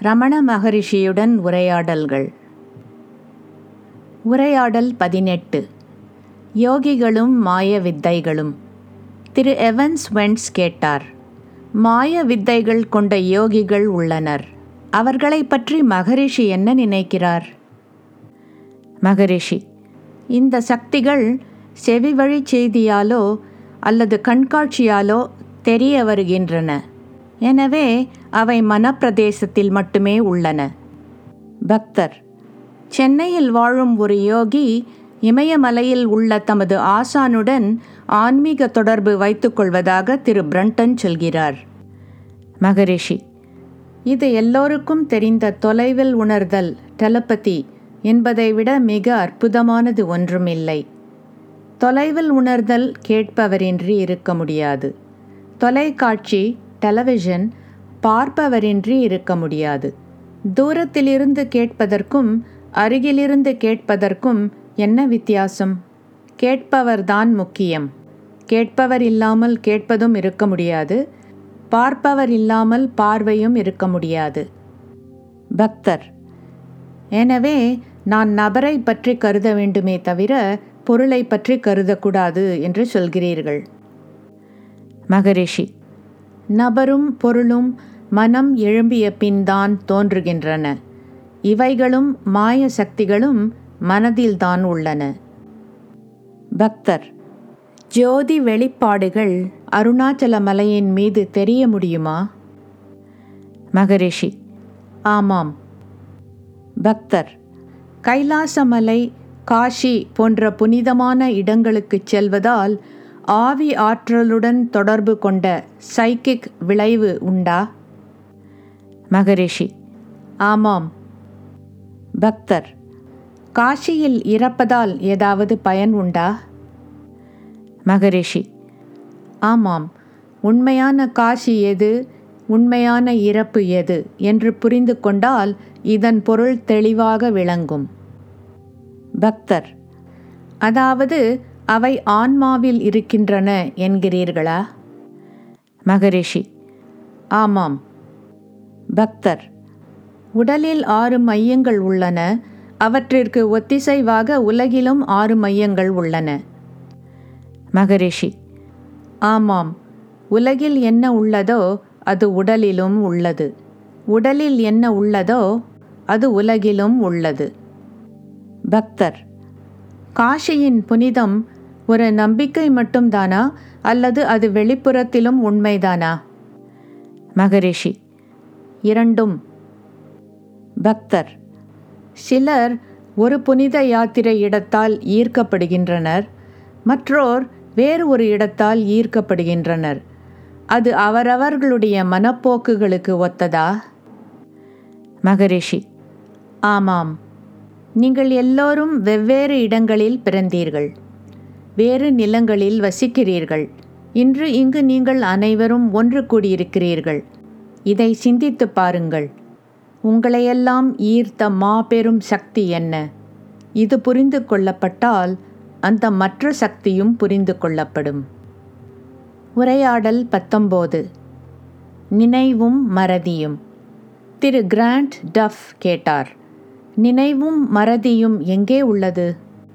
ரமண மகரிஷியுடன் உரையாடல்கள் உரையாடல் பதினெட்டு யோகிகளும் மாய வித்தைகளும் திரு எவன்ஸ் வென்ஸ் கேட்டார் மாய வித்தைகள் கொண்ட யோகிகள் உள்ளனர் அவர்களை பற்றி மகரிஷி என்ன நினைக்கிறார் மகரிஷி இந்த சக்திகள் செவிவழி செய்தியாலோ அல்லது கண்காட்சியாலோ தெரிய வருகின்றன எனவே அவை மனப்பிரதேசத்தில் மட்டுமே உள்ளன பக்தர் சென்னையில் வாழும் ஒரு யோகி இமயமலையில் உள்ள தமது ஆசானுடன் ஆன்மீக தொடர்பு வைத்துக்கொள்வதாக திரு பிரண்டன் சொல்கிறார் மகரிஷி இது எல்லோருக்கும் தெரிந்த தொலைவில் உணர்தல் டெலபதி என்பதை விட மிக அற்புதமானது ஒன்றுமில்லை தொலைவில் உணர்தல் கேட்பவரின்றி இருக்க முடியாது தொலைக்காட்சி டெலிவிஷன் பார்ப்பவரின்றி இருக்க முடியாது தூரத்திலிருந்து கேட்பதற்கும் அருகிலிருந்து கேட்பதற்கும் என்ன வித்தியாசம் கேட்பவர்தான் முக்கியம் கேட்பவர் இல்லாமல் கேட்பதும் இருக்க முடியாது பார்ப்பவர் இல்லாமல் பார்வையும் இருக்க முடியாது பக்தர் எனவே நான் நபரை பற்றி கருத வேண்டுமே தவிர பொருளை பற்றி கருதக்கூடாது என்று சொல்கிறீர்கள் மகரிஷி நபரும் பொருளும் மனம் எழும்பிய பின்தான் தோன்றுகின்றன இவைகளும் மாய சக்திகளும் மனதில்தான் உள்ளன பக்தர் ஜோதி வெளிப்பாடுகள் அருணாச்சல மலையின் மீது தெரிய முடியுமா மகரிஷி ஆமாம் பக்தர் கைலாசமலை காஷி போன்ற புனிதமான இடங்களுக்கு செல்வதால் ஆவி ஆற்றலுடன் தொடர்பு கொண்ட சைக்கிக் விளைவு உண்டா மகரிஷி ஆமாம் பக்தர் காஷியில் இறப்பதால் ஏதாவது பயன் உண்டா மகரிஷி ஆமாம் உண்மையான காஷி எது உண்மையான இறப்பு எது என்று புரிந்து கொண்டால் இதன் பொருள் தெளிவாக விளங்கும் பக்தர் அதாவது அவை ஆன்மாவில் இருக்கின்றன என்கிறீர்களா மகரிஷி ஆமாம் பக்தர் உடலில் ஆறு மையங்கள் உள்ளன அவற்றிற்கு ஒத்திசைவாக உலகிலும் ஆறு மையங்கள் உள்ளன மகரிஷி ஆமாம் உலகில் என்ன உள்ளதோ அது உடலிலும் உள்ளது உடலில் என்ன உள்ளதோ அது உலகிலும் உள்ளது பக்தர் காஷியின் புனிதம் ஒரு நம்பிக்கை மட்டும்தானா அல்லது அது வெளிப்புறத்திலும் உண்மைதானா மகரிஷி இரண்டும் பக்தர் சிலர் ஒரு புனித யாத்திரை இடத்தால் ஈர்க்கப்படுகின்றனர் மற்றோர் வேறு ஒரு இடத்தால் ஈர்க்கப்படுகின்றனர் அது அவரவர்களுடைய மனப்போக்குகளுக்கு ஒத்ததா மகரிஷி ஆமாம் நீங்கள் எல்லோரும் வெவ்வேறு இடங்களில் பிறந்தீர்கள் வேறு நிலங்களில் வசிக்கிறீர்கள் இன்று இங்கு நீங்கள் அனைவரும் ஒன்று கூடியிருக்கிறீர்கள் இதை சிந்தித்து பாருங்கள் உங்களையெல்லாம் ஈர்த்த மாபெரும் சக்தி என்ன இது புரிந்து கொள்ளப்பட்டால் அந்த மற்ற சக்தியும் புரிந்து கொள்ளப்படும் உரையாடல் பத்தொம்போது நினைவும் மறதியும் திரு கிராண்ட் டஃப் கேட்டார் நினைவும் மறதியும் எங்கே உள்ளது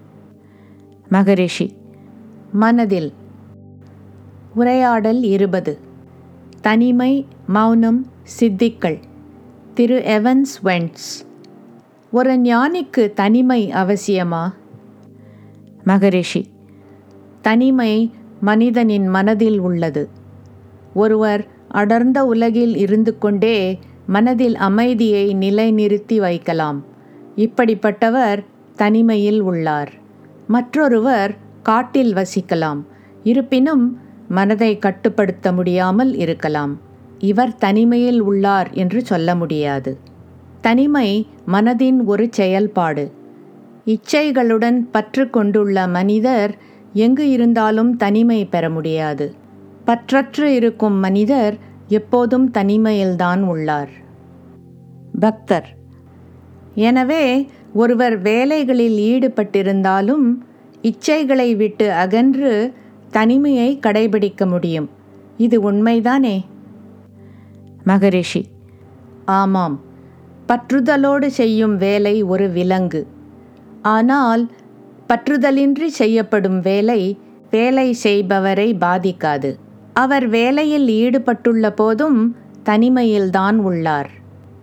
மகரிஷி மனதில் உரையாடல் இருபது தனிமை மௌனம் சித்திக்கள் திரு எவன்ஸ் வென்ட்ஸ் ஒரு ஞானிக்கு தனிமை அவசியமா மகரிஷி தனிமை மனிதனின் மனதில் உள்ளது ஒருவர் அடர்ந்த உலகில் இருந்து கொண்டே மனதில் அமைதியை நிலைநிறுத்தி வைக்கலாம் இப்படிப்பட்டவர் தனிமையில் உள்ளார் மற்றொருவர் காட்டில் வசிக்கலாம் இருப்பினும் மனதை கட்டுப்படுத்த முடியாமல் இருக்கலாம் இவர் தனிமையில் உள்ளார் என்று சொல்ல முடியாது தனிமை மனதின் ஒரு செயல்பாடு இச்சைகளுடன் பற்று கொண்டுள்ள மனிதர் எங்கு இருந்தாலும் தனிமை பெற முடியாது பற்றற்று இருக்கும் மனிதர் எப்போதும் தனிமையில்தான் உள்ளார் பக்தர் எனவே ஒருவர் வேலைகளில் ஈடுபட்டிருந்தாலும் இச்சைகளை விட்டு அகன்று தனிமையை கடைபிடிக்க முடியும் இது உண்மைதானே மகரிஷி ஆமாம் பற்றுதலோடு செய்யும் வேலை ஒரு விலங்கு ஆனால் பற்றுதலின்றி செய்யப்படும் வேலை வேலை செய்பவரை பாதிக்காது அவர் வேலையில் ஈடுபட்டுள்ள போதும் தனிமையில்தான் உள்ளார்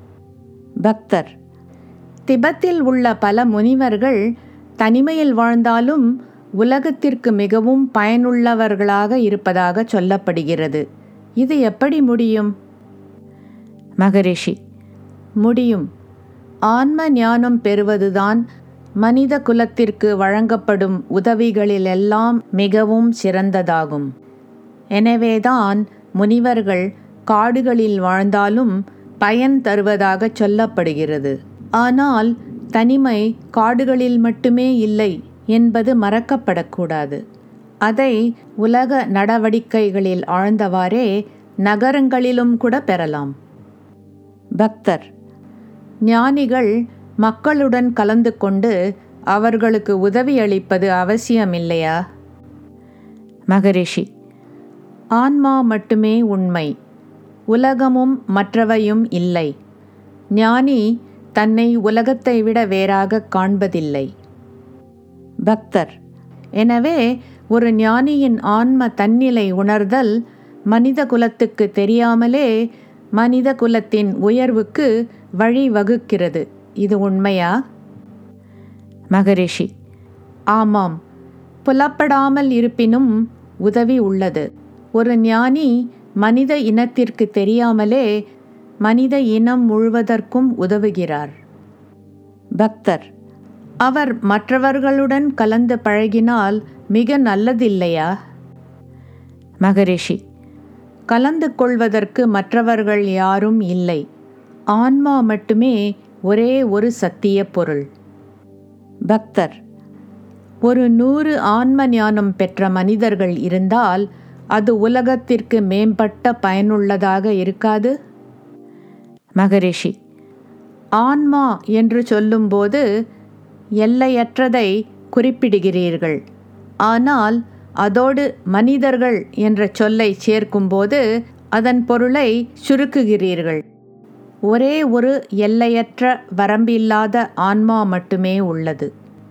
பக்தர் திபெத்தில் உள்ள பல முனிவர்கள் தனிமையில் வாழ்ந்தாலும் உலகத்திற்கு மிகவும் பயனுள்ளவர்களாக இருப்பதாக சொல்லப்படுகிறது இது எப்படி முடியும் மகரிஷி முடியும் ஆன்ம ஞானம் பெறுவதுதான் மனித குலத்திற்கு வழங்கப்படும் உதவிகளிலெல்லாம் மிகவும் சிறந்ததாகும் எனவேதான் முனிவர்கள் காடுகளில் வாழ்ந்தாலும் பயன் தருவதாக சொல்லப்படுகிறது ஆனால் தனிமை காடுகளில் மட்டுமே இல்லை என்பது மறக்கப்படக்கூடாது அதை உலக நடவடிக்கைகளில் ஆழ்ந்தவாறே நகரங்களிலும் கூட பெறலாம் பக்தர் ஞானிகள் மக்களுடன் கலந்து கொண்டு அவர்களுக்கு உதவி அளிப்பது அவசியமில்லையா மகரிஷி ஆன்மா மட்டுமே உண்மை உலகமும் மற்றவையும் இல்லை ஞானி தன்னை உலகத்தை விட வேறாக காண்பதில்லை பக்தர் எனவே ஒரு ஞானியின் ஆன்ம தன்னிலை உணர்தல் மனித குலத்துக்கு தெரியாமலே மனித குலத்தின் உயர்வுக்கு வழி வகுக்கிறது இது உண்மையா மகரிஷி ஆமாம் புலப்படாமல் இருப்பினும் உதவி உள்ளது ஒரு ஞானி மனித இனத்திற்கு தெரியாமலே மனித இனம் முழுவதற்கும் உதவுகிறார் பக்தர் அவர் மற்றவர்களுடன் கலந்து பழகினால் மிக நல்லதில்லையா மகரிஷி கலந்து கொள்வதற்கு மற்றவர்கள் யாரும் இல்லை ஆன்மா மட்டுமே ஒரே ஒரு சத்திய பொருள் பக்தர் ஒரு நூறு ஆன்ம ஞானம் பெற்ற மனிதர்கள் இருந்தால் அது உலகத்திற்கு மேம்பட்ட பயனுள்ளதாக இருக்காது மகரிஷி ஆன்மா என்று சொல்லும்போது எல்லையற்றதை குறிப்பிடுகிறீர்கள் ஆனால் அதோடு மனிதர்கள் என்ற சொல்லை சேர்க்கும்போது அதன் பொருளை சுருக்குகிறீர்கள் ஒரே ஒரு எல்லையற்ற வரம்பில்லாத ஆன்மா மட்டுமே உள்ளது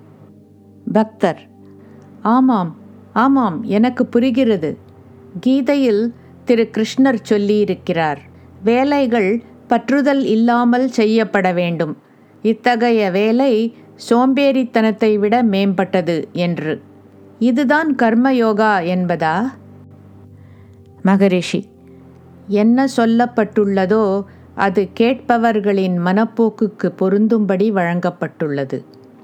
பக்தர் ஆமாம் ஆமாம் எனக்கு புரிகிறது கீதையில் திரு கிருஷ்ணர் சொல்லியிருக்கிறார் வேலைகள் பற்றுதல் இல்லாமல் செய்யப்பட வேண்டும் இத்தகைய வேலை சோம்பேறித்தனத்தை விட மேம்பட்டது என்று இதுதான் கர்மயோகா என்பதா மகரிஷி என்ன சொல்லப்பட்டுள்ளதோ அது கேட்பவர்களின் மனப்போக்குக்கு பொருந்தும்படி வழங்கப்பட்டுள்ளது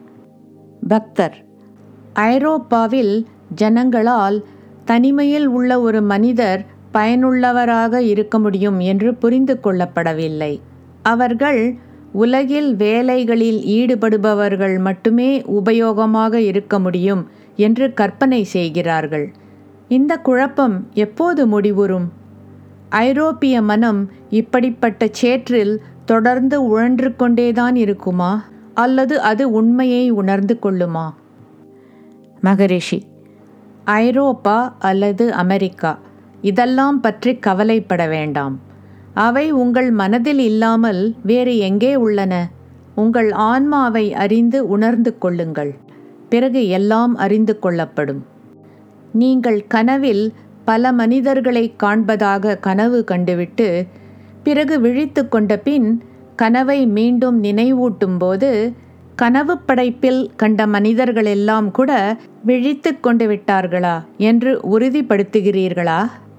பக்தர் ஐரோப்பாவில் ஜனங்களால் தனிமையில் உள்ள ஒரு மனிதர் பயனுள்ளவராக இருக்க முடியும் என்று புரிந்து கொள்ளப்படவில்லை அவர்கள் உலகில் வேலைகளில் ஈடுபடுபவர்கள் மட்டுமே உபயோகமாக இருக்க முடியும் என்று கற்பனை செய்கிறார்கள் இந்த குழப்பம் எப்போது முடிவுறும் ஐரோப்பிய மனம் இப்படிப்பட்ட சேற்றில் தொடர்ந்து உழன்று கொண்டேதான் இருக்குமா அல்லது அது உண்மையை உணர்ந்து கொள்ளுமா மகரிஷி ஐரோப்பா அல்லது அமெரிக்கா இதெல்லாம் பற்றி கவலைப்பட வேண்டாம் அவை உங்கள் மனதில் இல்லாமல் வேறு எங்கே உள்ளன உங்கள் ஆன்மாவை அறிந்து உணர்ந்து கொள்ளுங்கள் பிறகு எல்லாம் அறிந்து கொள்ளப்படும் நீங்கள் கனவில் பல மனிதர்களை காண்பதாக கனவு கண்டுவிட்டு பிறகு விழித்து கொண்ட பின் கனவை மீண்டும் நினைவூட்டும் போது கனவு படைப்பில் கண்ட மனிதர்களெல்லாம் கூட விழித்து கொண்டு விட்டார்களா என்று உறுதிப்படுத்துகிறீர்களா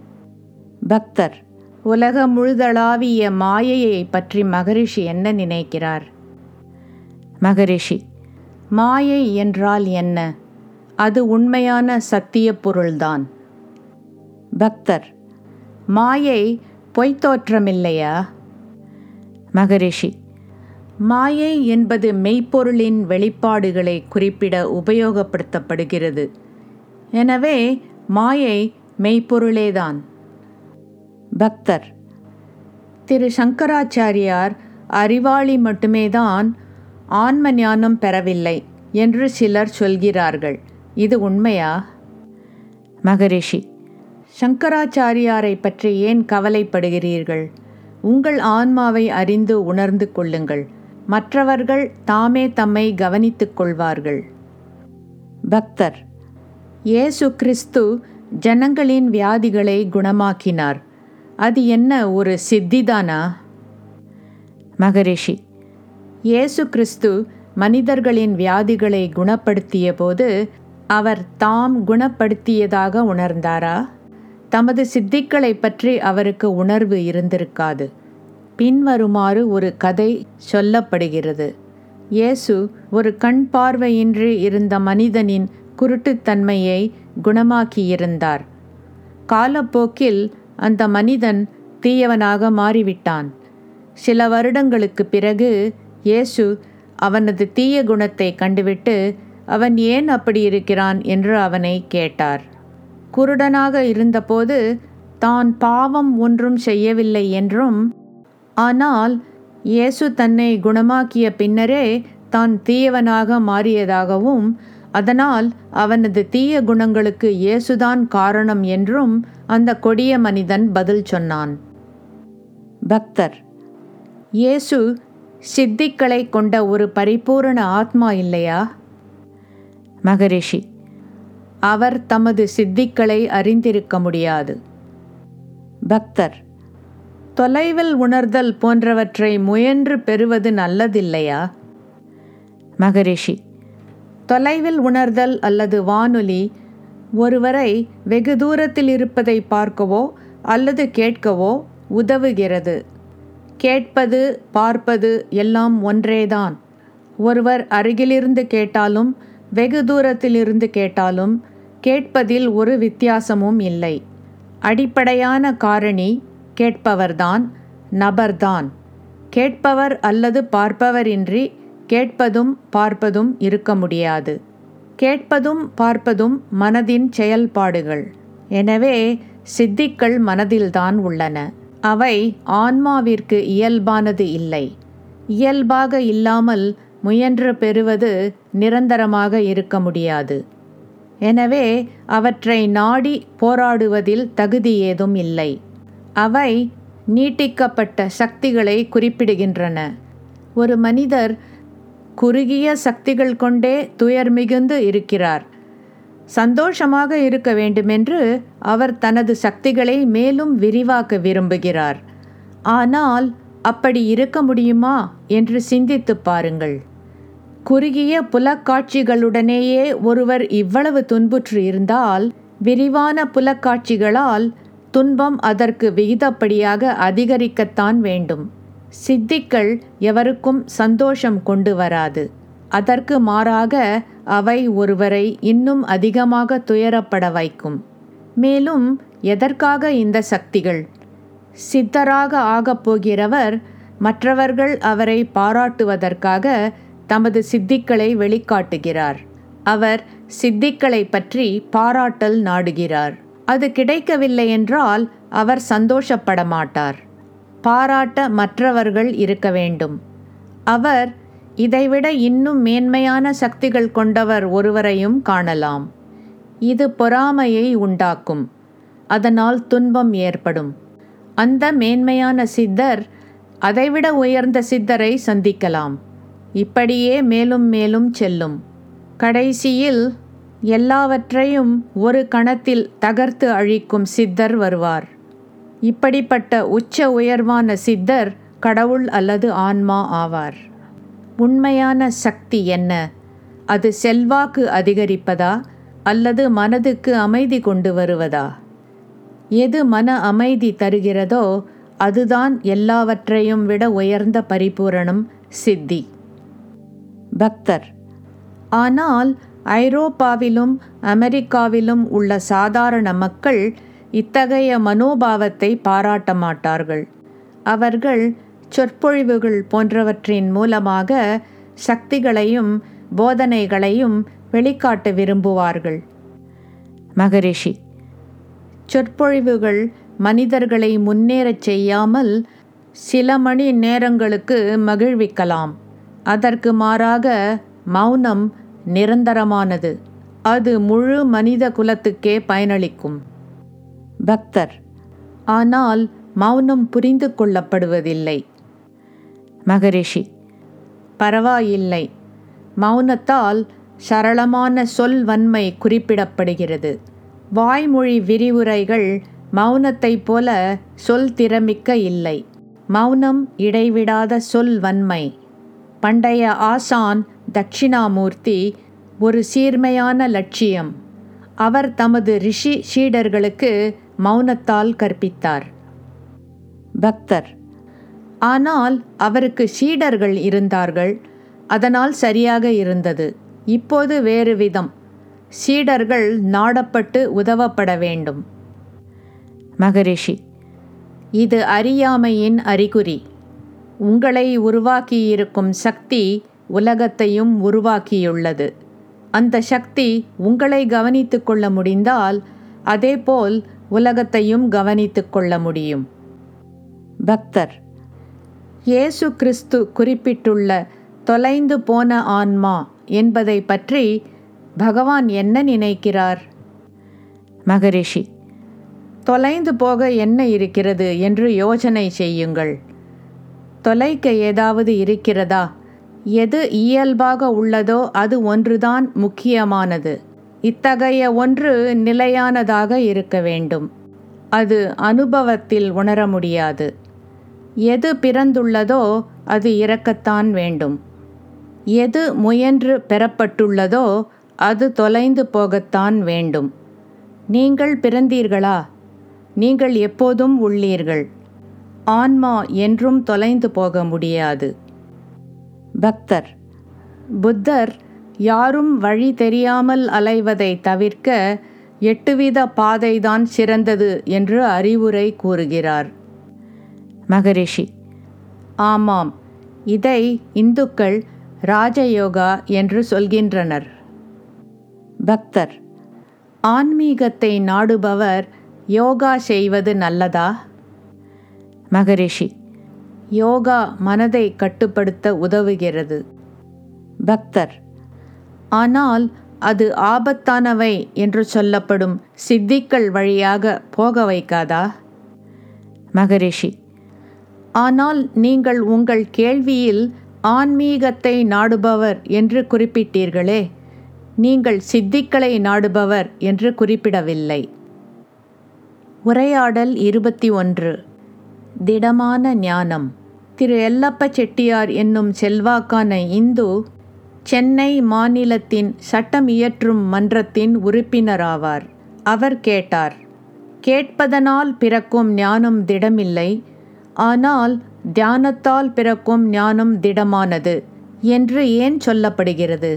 பக்தர் உலக முழுதளாவிய மாயையை பற்றி மகரிஷி என்ன நினைக்கிறார் மகரிஷி மாயை என்றால் என்ன அது உண்மையான சத்திய பொருள்தான் பக்தர் மாயை பொய்த்தோற்றமில்லையா மகரிஷி மாயை என்பது மெய்ப்பொருளின் வெளிப்பாடுகளை குறிப்பிட உபயோகப்படுத்தப்படுகிறது எனவே மாயை மெய்ப்பொருளேதான் பக்தர் திரு சங்கராச்சாரியார் அறிவாளி மட்டுமேதான் ஆன்ம ஞானம் பெறவில்லை என்று சிலர் சொல்கிறார்கள் இது உண்மையா மகரிஷி சங்கராச்சாரியாரை பற்றி ஏன் கவலைப்படுகிறீர்கள் உங்கள் ஆன்மாவை அறிந்து உணர்ந்து கொள்ளுங்கள் மற்றவர்கள் தாமே தம்மை கவனித்துக் கொள்வார்கள் பக்தர் இயேசு கிறிஸ்து ஜனங்களின் வியாதிகளை குணமாக்கினார் அது என்ன ஒரு சித்திதானா மகரிஷி இயேசு கிறிஸ்து மனிதர்களின் வியாதிகளை குணப்படுத்திய போது அவர் தாம் குணப்படுத்தியதாக உணர்ந்தாரா தமது சித்திகளை பற்றி அவருக்கு உணர்வு இருந்திருக்காது பின்வருமாறு ஒரு கதை சொல்லப்படுகிறது இயேசு ஒரு கண் பார்வையின்றி இருந்த மனிதனின் குருட்டுத்தன்மையை குணமாக்கியிருந்தார் காலப்போக்கில் அந்த மனிதன் தீயவனாக மாறிவிட்டான் சில வருடங்களுக்கு பிறகு இயேசு அவனது தீய குணத்தை கண்டுவிட்டு அவன் ஏன் அப்படி இருக்கிறான் என்று அவனை கேட்டார் குருடனாக இருந்தபோது தான் பாவம் ஒன்றும் செய்யவில்லை என்றும் ஆனால் இயேசு தன்னை குணமாக்கிய பின்னரே தான் தீயவனாக மாறியதாகவும் அதனால் அவனது தீய குணங்களுக்கு இயேசுதான் காரணம் என்றும் அந்த கொடிய மனிதன் பதில் சொன்னான் பக்தர் இயேசு சித்திகளை கொண்ட ஒரு பரிபூரண ஆத்மா இல்லையா மகரிஷி அவர் தமது சித்திகளை அறிந்திருக்க முடியாது பக்தர் தொலைவில் உணர்தல் போன்றவற்றை முயன்று பெறுவது நல்லதில்லையா மகரிஷி தொலைவில் உணர்தல் அல்லது வானொலி ஒருவரை வெகு தூரத்தில் இருப்பதை பார்க்கவோ அல்லது கேட்கவோ உதவுகிறது கேட்பது பார்ப்பது எல்லாம் ஒன்றேதான் ஒருவர் அருகிலிருந்து கேட்டாலும் வெகு தூரத்திலிருந்து கேட்டாலும் கேட்பதில் ஒரு வித்தியாசமும் இல்லை அடிப்படையான காரணி கேட்பவர்தான் நபர்தான் கேட்பவர் அல்லது பார்ப்பவரின்றி கேட்பதும் பார்ப்பதும் இருக்க முடியாது கேட்பதும் பார்ப்பதும் மனதின் செயல்பாடுகள் எனவே சித்திகள் மனதில்தான் உள்ளன அவை ஆன்மாவிற்கு இயல்பானது இல்லை இயல்பாக இல்லாமல் முயன்று பெறுவது நிரந்தரமாக இருக்க முடியாது எனவே அவற்றை நாடி போராடுவதில் தகுதி ஏதும் இல்லை அவை நீட்டிக்கப்பட்ட சக்திகளை குறிப்பிடுகின்றன ஒரு மனிதர் குறுகிய சக்திகள் கொண்டே துயர் மிகுந்து இருக்கிறார் சந்தோஷமாக இருக்க வேண்டுமென்று அவர் தனது சக்திகளை மேலும் விரிவாக்க விரும்புகிறார் ஆனால் அப்படி இருக்க முடியுமா என்று சிந்தித்து பாருங்கள் குறுகிய புலக்காட்சிகளுடனேயே ஒருவர் இவ்வளவு துன்புற்று இருந்தால் விரிவான புலக்காட்சிகளால் துன்பம் அதற்கு விகிதப்படியாக அதிகரிக்கத்தான் வேண்டும் சித்திகள் எவருக்கும் சந்தோஷம் கொண்டு வராது அதற்கு மாறாக அவை ஒருவரை இன்னும் அதிகமாக துயரப்பட வைக்கும் மேலும் எதற்காக இந்த சக்திகள் சித்தராக ஆகப் போகிறவர் மற்றவர்கள் அவரை பாராட்டுவதற்காக தமது சித்திகளை வெளிக்காட்டுகிறார் அவர் சித்திகளை பற்றி பாராட்டல் நாடுகிறார் அது கிடைக்கவில்லை என்றால் அவர் சந்தோஷப்பட மாட்டார் பாராட்ட மற்றவர்கள் இருக்க வேண்டும் அவர் இதைவிட இன்னும் மேன்மையான சக்திகள் கொண்டவர் ஒருவரையும் காணலாம் இது பொறாமையை உண்டாக்கும் அதனால் துன்பம் ஏற்படும் அந்த மேன்மையான சித்தர் அதைவிட உயர்ந்த சித்தரை சந்திக்கலாம் இப்படியே மேலும் மேலும் செல்லும் கடைசியில் எல்லாவற்றையும் ஒரு கணத்தில் தகர்த்து அழிக்கும் சித்தர் வருவார் இப்படிப்பட்ட உச்ச உயர்வான சித்தர் கடவுள் அல்லது ஆன்மா ஆவார் உண்மையான சக்தி என்ன அது செல்வாக்கு அதிகரிப்பதா அல்லது மனதுக்கு அமைதி கொண்டு வருவதா எது மன அமைதி தருகிறதோ அதுதான் எல்லாவற்றையும் விட உயர்ந்த பரிபூரணம் சித்தி பக்தர் ஆனால் ஐரோப்பாவிலும் அமெரிக்காவிலும் உள்ள சாதாரண மக்கள் இத்தகைய மனோபாவத்தை பாராட்ட மாட்டார்கள் அவர்கள் சொற்பொழிவுகள் போன்றவற்றின் மூலமாக சக்திகளையும் போதனைகளையும் வெளிக்காட்ட விரும்புவார்கள் மகரிஷி சொற்பொழிவுகள் மனிதர்களை முன்னேறச் செய்யாமல் சில மணி நேரங்களுக்கு மகிழ்விக்கலாம் அதற்கு மாறாக மௌனம் நிரந்தரமானது அது முழு மனித குலத்துக்கே பயனளிக்கும் பக்தர் ஆனால் மௌனம் புரிந்து கொள்ளப்படுவதில்லை மகரிஷி பரவாயில்லை மௌனத்தால் சரளமான சொல் வன்மை குறிப்பிடப்படுகிறது வாய்மொழி விரிவுரைகள் மௌனத்தைப் போல சொல் திறமிக்க இல்லை மௌனம் இடைவிடாத சொல் வன்மை பண்டைய ஆசான் தட்சிணாமூர்த்தி ஒரு சீர்மையான லட்சியம் அவர் தமது ரிஷி சீடர்களுக்கு மௌனத்தால் கற்பித்தார் பக்தர் ஆனால் அவருக்கு சீடர்கள் இருந்தார்கள் அதனால் சரியாக இருந்தது இப்போது வேறு விதம் சீடர்கள் நாடப்பட்டு உதவப்பட வேண்டும் மகரிஷி இது அறியாமையின் அறிகுறி உங்களை உருவாக்கியிருக்கும் சக்தி உலகத்தையும் உருவாக்கியுள்ளது அந்த சக்தி உங்களை கவனித்து கொள்ள முடிந்தால் அதேபோல் உலகத்தையும் கவனித்து கொள்ள முடியும் பக்தர் இயேசு கிறிஸ்து குறிப்பிட்டுள்ள தொலைந்து போன ஆன்மா என்பதை பற்றி பகவான் என்ன நினைக்கிறார் மகரிஷி தொலைந்து போக என்ன இருக்கிறது என்று யோசனை செய்யுங்கள் தொலைக்க ஏதாவது இருக்கிறதா எது இயல்பாக உள்ளதோ அது ஒன்றுதான் முக்கியமானது இத்தகைய ஒன்று நிலையானதாக இருக்க வேண்டும் அது அனுபவத்தில் உணர முடியாது எது பிறந்துள்ளதோ அது இறக்கத்தான் வேண்டும் எது முயன்று பெறப்பட்டுள்ளதோ அது தொலைந்து போகத்தான் வேண்டும் நீங்கள் பிறந்தீர்களா நீங்கள் எப்போதும் உள்ளீர்கள் ஆன்மா என்றும் தொலைந்து போக முடியாது பக்தர் புத்தர் யாரும் வழி தெரியாமல் அலைவதை தவிர்க்க எட்டுவித பாதைதான் சிறந்தது என்று அறிவுரை கூறுகிறார் மகரிஷி ஆமாம் இதை இந்துக்கள் ராஜயோகா என்று சொல்கின்றனர் பக்தர் ஆன்மீகத்தை நாடுபவர் யோகா செய்வது நல்லதா மகரிஷி யோகா மனதை கட்டுப்படுத்த உதவுகிறது பக்தர் ஆனால் அது ஆபத்தானவை என்று சொல்லப்படும் சித்திக்கள் வழியாக போக வைக்காதா மகரிஷி ஆனால் நீங்கள் உங்கள் கேள்வியில் ஆன்மீகத்தை நாடுபவர் என்று குறிப்பிட்டீர்களே நீங்கள் சித்திக்களை நாடுபவர் என்று குறிப்பிடவில்லை உரையாடல் இருபத்தி ஒன்று திடமான ஞானம் திரு எல்லப்ப செட்டியார் என்னும் செல்வாக்கான இந்து சென்னை மாநிலத்தின் சட்டம் இயற்றும் மன்றத்தின் உறுப்பினராவார் அவர் கேட்டார் கேட்பதனால் பிறக்கும் ஞானம் திடமில்லை ஆனால் தியானத்தால் பிறக்கும் ஞானம் திடமானது என்று ஏன் சொல்லப்படுகிறது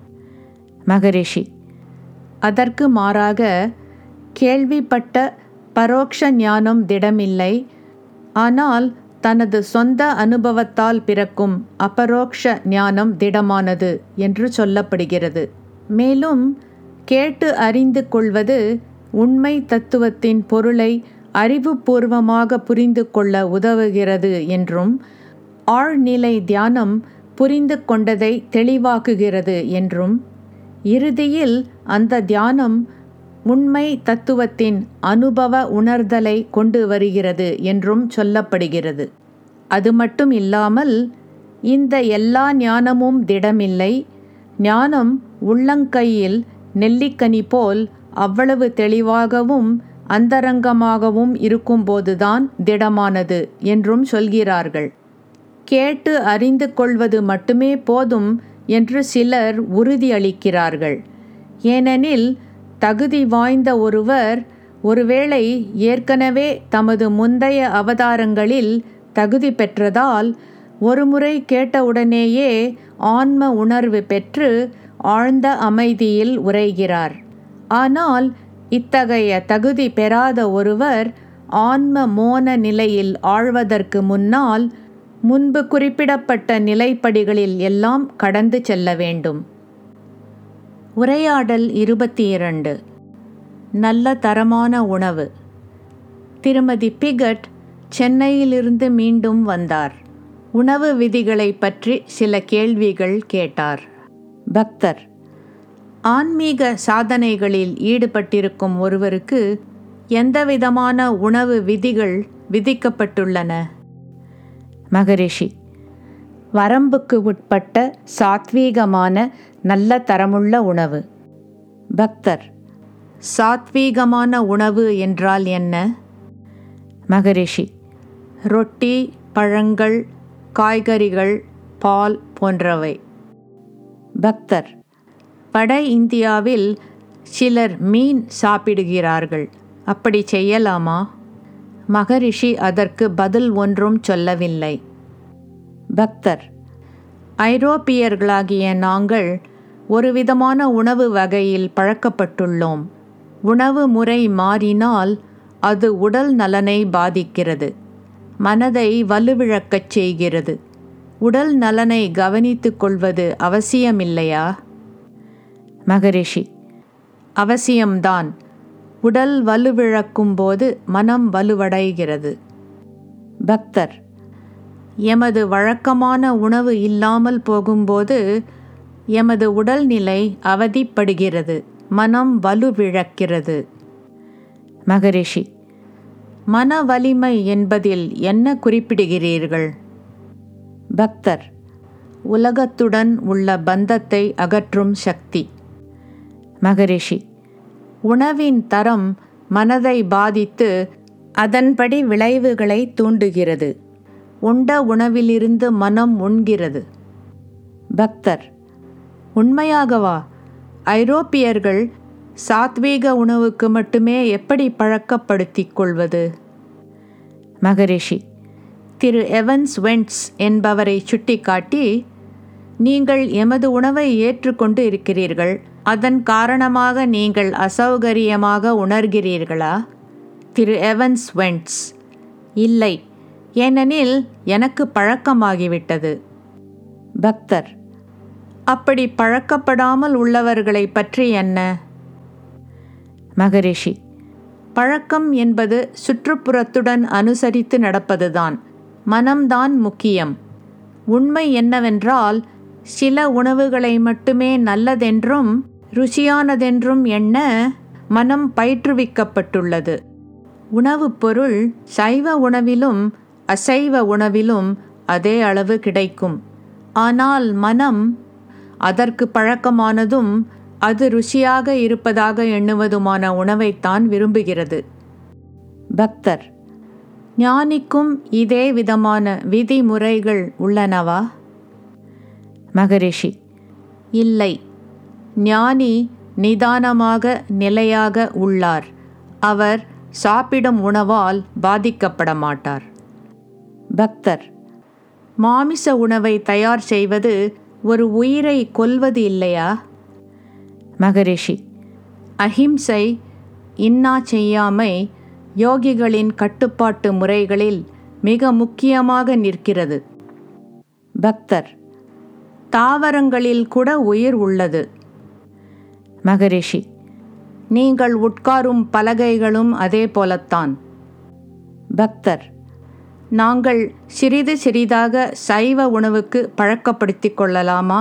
மகரிஷி அதற்கு மாறாக கேள்விப்பட்ட பரோக்ஷ ஞானம் திடமில்லை ஆனால் தனது சொந்த அனுபவத்தால் பிறக்கும் அபரோக்ஷ ஞானம் திடமானது என்று சொல்லப்படுகிறது மேலும் கேட்டு அறிந்து கொள்வது உண்மை தத்துவத்தின் பொருளை அறிவுபூர்வமாக புரிந்து கொள்ள உதவுகிறது என்றும் ஆழ்நிலை தியானம் புரிந்து கொண்டதை தெளிவாக்குகிறது என்றும் இறுதியில் அந்த தியானம் உண்மை தத்துவத்தின் அனுபவ உணர்தலை கொண்டு வருகிறது என்றும் சொல்லப்படுகிறது அது மட்டும் இல்லாமல் இந்த எல்லா ஞானமும் திடமில்லை ஞானம் உள்ளங்கையில் நெல்லிக்கனி போல் அவ்வளவு தெளிவாகவும் அந்தரங்கமாகவும் இருக்கும்போதுதான் திடமானது என்றும் சொல்கிறார்கள் கேட்டு அறிந்து கொள்வது மட்டுமே போதும் என்று சிலர் உறுதியளிக்கிறார்கள் ஏனெனில் தகுதி வாய்ந்த ஒருவர் ஒருவேளை ஏற்கனவே தமது முந்தைய அவதாரங்களில் தகுதி பெற்றதால் ஒருமுறை கேட்டவுடனேயே ஆன்ம உணர்வு பெற்று ஆழ்ந்த அமைதியில் உரைகிறார் ஆனால் இத்தகைய தகுதி பெறாத ஒருவர் ஆன்ம மோன நிலையில் ஆழ்வதற்கு முன்னால் முன்பு குறிப்பிடப்பட்ட நிலைப்படிகளில் எல்லாம் கடந்து செல்ல வேண்டும் உரையாடல் இருபத்தி இரண்டு நல்ல தரமான உணவு திருமதி பிகட் சென்னையிலிருந்து மீண்டும் வந்தார் உணவு விதிகளை பற்றி சில கேள்விகள் கேட்டார் பக்தர் ஆன்மீக சாதனைகளில் ஈடுபட்டிருக்கும் ஒருவருக்கு எந்தவிதமான உணவு விதிகள் விதிக்கப்பட்டுள்ளன மகரிஷி வரம்புக்கு உட்பட்ட சாத்வீகமான நல்ல தரமுள்ள உணவு பக்தர் சாத்வீகமான உணவு என்றால் என்ன மகரிஷி ரொட்டி பழங்கள் காய்கறிகள் பால் போன்றவை பக்தர் வட இந்தியாவில் சிலர் மீன் சாப்பிடுகிறார்கள் அப்படி செய்யலாமா மகரிஷி அதற்கு பதில் ஒன்றும் சொல்லவில்லை பக்தர் ஐரோப்பியர்களாகிய நாங்கள் ஒரு விதமான உணவு வகையில் பழக்கப்பட்டுள்ளோம் உணவு முறை மாறினால் அது உடல் நலனை பாதிக்கிறது மனதை வலுவிழக்கச் செய்கிறது உடல் நலனை கவனித்துக் கொள்வது அவசியமில்லையா மகரிஷி அவசியம்தான் உடல் வலுவிழக்கும் போது மனம் வலுவடைகிறது பக்தர் எமது வழக்கமான உணவு இல்லாமல் போகும்போது எமது உடல்நிலை அவதிப்படுகிறது மனம் வலுவிழக்கிறது மகரிஷி மன வலிமை என்பதில் என்ன குறிப்பிடுகிறீர்கள் பக்தர் உலகத்துடன் உள்ள பந்தத்தை அகற்றும் சக்தி மகரிஷி உணவின் தரம் மனதை பாதித்து அதன்படி விளைவுகளை தூண்டுகிறது உண்ட உணவிலிருந்து மனம் உண்கிறது பக்தர் உண்மையாகவா ஐரோப்பியர்கள் சாத்வீக உணவுக்கு மட்டுமே எப்படி பழக்கப்படுத்திக் கொள்வது மகரிஷி திரு எவன்ஸ் வென்ட்ஸ் என்பவரை சுட்டிக்காட்டி நீங்கள் எமது உணவை ஏற்றுக்கொண்டு இருக்கிறீர்கள் அதன் காரணமாக நீங்கள் அசௌகரியமாக உணர்கிறீர்களா திரு எவன்ஸ் வென்ட்ஸ் இல்லை ஏனெனில் எனக்கு பழக்கமாகிவிட்டது பக்தர் அப்படி பழக்கப்படாமல் உள்ளவர்களை பற்றி என்ன மகரிஷி பழக்கம் என்பது சுற்றுப்புறத்துடன் அனுசரித்து நடப்பதுதான் மனம்தான் முக்கியம் உண்மை என்னவென்றால் சில உணவுகளை மட்டுமே நல்லதென்றும் ருசியானதென்றும் எண்ண மனம் பயிற்றுவிக்கப்பட்டுள்ளது உணவுப் பொருள் சைவ உணவிலும் அசைவ உணவிலும் அதே அளவு கிடைக்கும் ஆனால் மனம் அதற்கு பழக்கமானதும் அது ருசியாக இருப்பதாக எண்ணுவதுமான உணவைத்தான் விரும்புகிறது பக்தர் ஞானிக்கும் இதே விதமான விதிமுறைகள் உள்ளனவா மகரிஷி இல்லை ஞானி நிதானமாக நிலையாக உள்ளார் அவர் சாப்பிடும் உணவால் பாதிக்கப்பட மாட்டார் பக்தர் மாமிச உணவை தயார் செய்வது ஒரு உயிரை கொல்வது இல்லையா மகரிஷி அஹிம்சை இன்னா செய்யாமை யோகிகளின் கட்டுப்பாட்டு முறைகளில் மிக முக்கியமாக நிற்கிறது பக்தர் தாவரங்களில் கூட உயிர் உள்ளது மகரிஷி நீங்கள் உட்காரும் பலகைகளும் அதே போலத்தான் பக்தர் நாங்கள் சிறிது சிறிதாக சைவ உணவுக்கு பழக்கப்படுத்திக் கொள்ளலாமா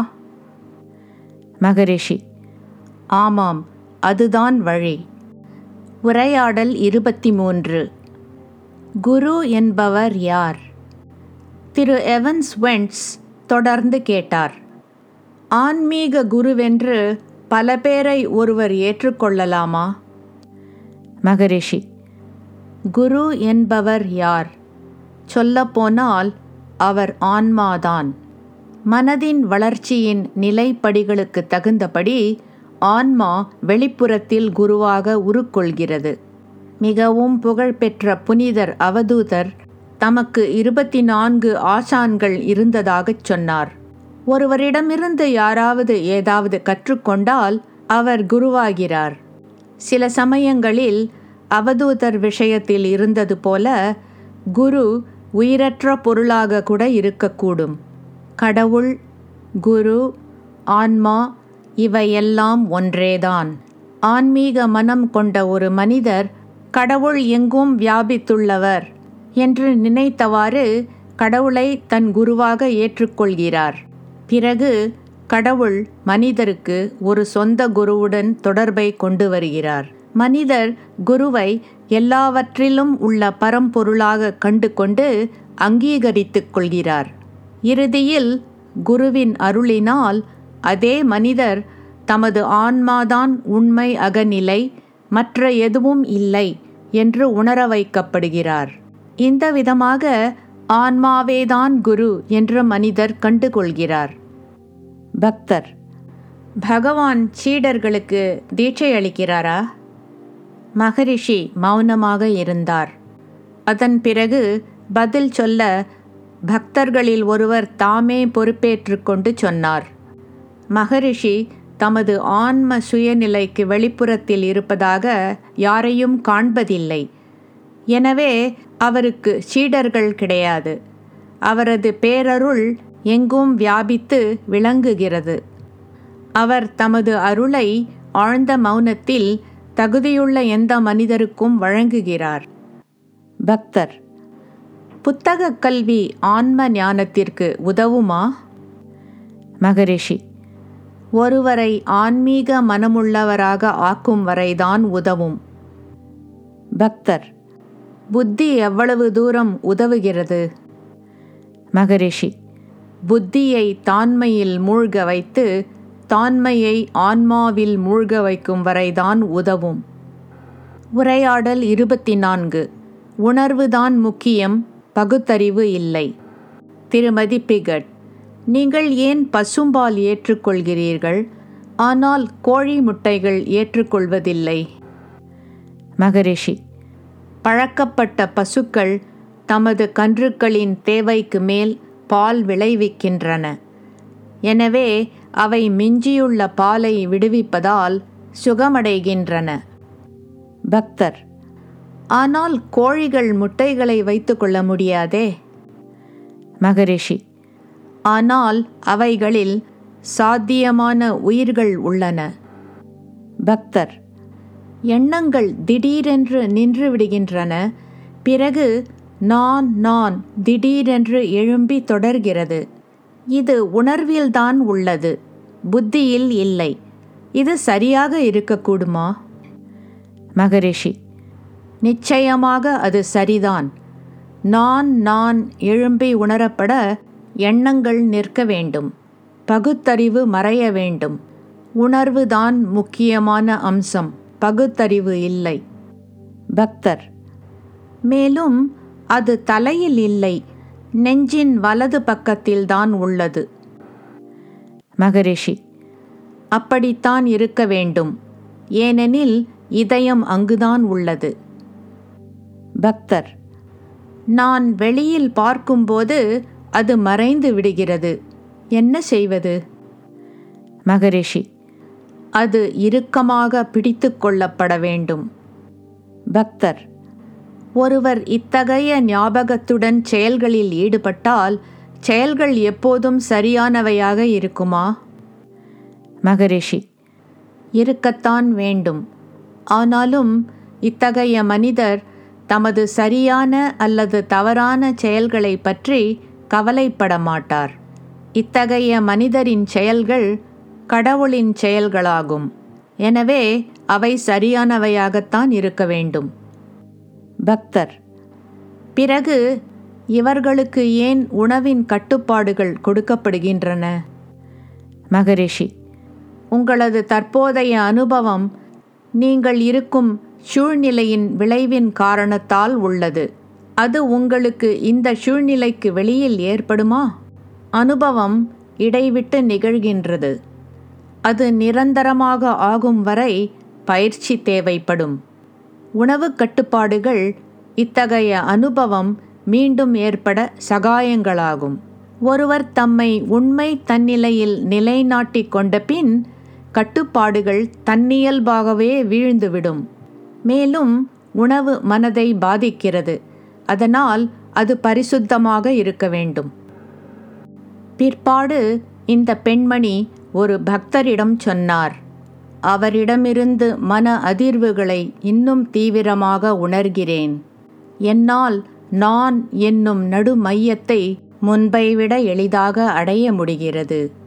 மகரிஷி ஆமாம் அதுதான் வழி உரையாடல் இருபத்தி மூன்று குரு என்பவர் யார் திரு எவன்ஸ் வென்ட்ஸ் தொடர்ந்து கேட்டார் ஆன்மீக குருவென்று பல பேரை ஒருவர் ஏற்றுக்கொள்ளலாமா மகரிஷி குரு என்பவர் யார் சொல்லப்போனால் அவர் ஆன்மாதான் மனதின் வளர்ச்சியின் நிலைப்படிகளுக்கு தகுந்தபடி ஆன்மா வெளிப்புறத்தில் குருவாக உருக்கொள்கிறது மிகவும் புகழ்பெற்ற புனிதர் அவதூதர் தமக்கு இருபத்தி நான்கு ஆசான்கள் இருந்ததாகச் சொன்னார் ஒருவரிடமிருந்து யாராவது ஏதாவது கற்றுக்கொண்டால் அவர் குருவாகிறார் சில சமயங்களில் அவதூதர் விஷயத்தில் இருந்தது போல குரு உயிரற்ற பொருளாக கூட இருக்கக்கூடும் கடவுள் குரு ஆன்மா இவையெல்லாம் ஒன்றேதான் ஆன்மீக மனம் கொண்ட ஒரு மனிதர் கடவுள் எங்கும் வியாபித்துள்ளவர் என்று நினைத்தவாறு கடவுளை தன் குருவாக ஏற்றுக்கொள்கிறார் பிறகு கடவுள் மனிதருக்கு ஒரு சொந்த குருவுடன் தொடர்பை கொண்டு வருகிறார் மனிதர் குருவை எல்லாவற்றிலும் உள்ள பரம்பொருளாக கண்டு கொண்டு அங்கீகரித்துக் கொள்கிறார் இறுதியில் குருவின் அருளினால் அதே மனிதர் தமது ஆன்மாதான் உண்மை அகநிலை மற்ற எதுவும் இல்லை என்று உணர வைக்கப்படுகிறார் இந்த விதமாக ஆன்மாவேதான் குரு என்று மனிதர் கண்டுகொள்கிறார் பக்தர் பகவான் சீடர்களுக்கு தீட்சை அளிக்கிறாரா மகரிஷி மௌனமாக இருந்தார் அதன் பிறகு பதில் சொல்ல பக்தர்களில் ஒருவர் தாமே பொறுப்பேற்று கொண்டு சொன்னார் மகரிஷி தமது ஆன்ம சுயநிலைக்கு வெளிப்புறத்தில் இருப்பதாக யாரையும் காண்பதில்லை எனவே அவருக்கு சீடர்கள் கிடையாது அவரது பேரருள் எங்கும் வியாபித்து விளங்குகிறது அவர் தமது அருளை ஆழ்ந்த மௌனத்தில் தகுதியுள்ள எந்த மனிதருக்கும் வழங்குகிறார் பக்தர் புத்தக கல்வி ஆன்ம ஞானத்திற்கு உதவுமா மகரிஷி ஒருவரை ஆன்மீக மனமுள்ளவராக ஆக்கும் வரைதான் உதவும் பக்தர் புத்தி எவ்வளவு தூரம் உதவுகிறது மகரிஷி புத்தியை தாண்மையில் மூழ்க வைத்து தாண்மையை ஆன்மாவில் மூழ்க வைக்கும் வரைதான் உதவும் உரையாடல் இருபத்தி நான்கு உணர்வுதான் முக்கியம் பகுத்தறிவு இல்லை திருமதி பிகட் நீங்கள் ஏன் பசும்பால் ஏற்றுக்கொள்கிறீர்கள் ஆனால் கோழி முட்டைகள் ஏற்றுக்கொள்வதில்லை மகரிஷி பழக்கப்பட்ட பசுக்கள் தமது கன்றுக்களின் தேவைக்கு மேல் பால் விளைவிக்கின்றன எனவே அவை மிஞ்சியுள்ள பாலை விடுவிப்பதால் சுகமடைகின்றன பக்தர் ஆனால் கோழிகள் முட்டைகளை வைத்துக்கொள்ள முடியாதே மகரிஷி ஆனால் அவைகளில் சாத்தியமான உயிர்கள் உள்ளன பக்தர் எண்ணங்கள் திடீரென்று நின்று விடுகின்றன பிறகு நான் நான் திடீரென்று எழும்பி தொடர்கிறது இது உணர்வில்தான் உள்ளது புத்தியில் இல்லை இது சரியாக இருக்கக்கூடுமா மகரிஷி நிச்சயமாக அது சரிதான் நான் நான் எழும்பி உணரப்பட எண்ணங்கள் நிற்க வேண்டும் பகுத்தறிவு மறைய வேண்டும் உணர்வுதான் முக்கியமான அம்சம் பகுத்தறிவு இல்லை பக்தர் மேலும் அது தலையில் இல்லை நெஞ்சின் வலது பக்கத்தில்தான் உள்ளது மகரிஷி அப்படித்தான் இருக்க வேண்டும் ஏனெனில் இதயம் அங்குதான் உள்ளது பக்தர் நான் வெளியில் பார்க்கும்போது அது மறைந்து விடுகிறது என்ன செய்வது மகரிஷி அது இறுக்கமாக பிடித்து கொள்ளப்பட வேண்டும் பக்தர் ஒருவர் இத்தகைய ஞாபகத்துடன் செயல்களில் ஈடுபட்டால் செயல்கள் எப்போதும் சரியானவையாக இருக்குமா மகரிஷி இருக்கத்தான் வேண்டும் ஆனாலும் இத்தகைய மனிதர் தமது சரியான அல்லது தவறான செயல்களை பற்றி கவலைப்பட மாட்டார் இத்தகைய மனிதரின் செயல்கள் கடவுளின் செயல்களாகும் எனவே அவை சரியானவையாகத்தான் இருக்க வேண்டும் பக்தர் பிறகு இவர்களுக்கு ஏன் உணவின் கட்டுப்பாடுகள் கொடுக்கப்படுகின்றன மகரிஷி உங்களது தற்போதைய அனுபவம் நீங்கள் இருக்கும் சூழ்நிலையின் விளைவின் காரணத்தால் உள்ளது அது உங்களுக்கு இந்த சூழ்நிலைக்கு வெளியில் ஏற்படுமா அனுபவம் இடைவிட்டு நிகழ்கின்றது அது நிரந்தரமாக ஆகும் வரை பயிற்சி தேவைப்படும் உணவு கட்டுப்பாடுகள் இத்தகைய அனுபவம் மீண்டும் ஏற்பட சகாயங்களாகும் ஒருவர் தம்மை உண்மை தன்னிலையில் நிலைநாட்டிக் கொண்ட பின் கட்டுப்பாடுகள் தன்னியல்பாகவே வீழ்ந்துவிடும் மேலும் உணவு மனதை பாதிக்கிறது அதனால் அது பரிசுத்தமாக இருக்க வேண்டும் பிற்பாடு இந்த பெண்மணி ஒரு பக்தரிடம் சொன்னார் அவரிடமிருந்து மன அதிர்வுகளை இன்னும் தீவிரமாக உணர்கிறேன் என்னால் நான் என்னும் நடு மையத்தை முன்பை விட எளிதாக அடைய முடிகிறது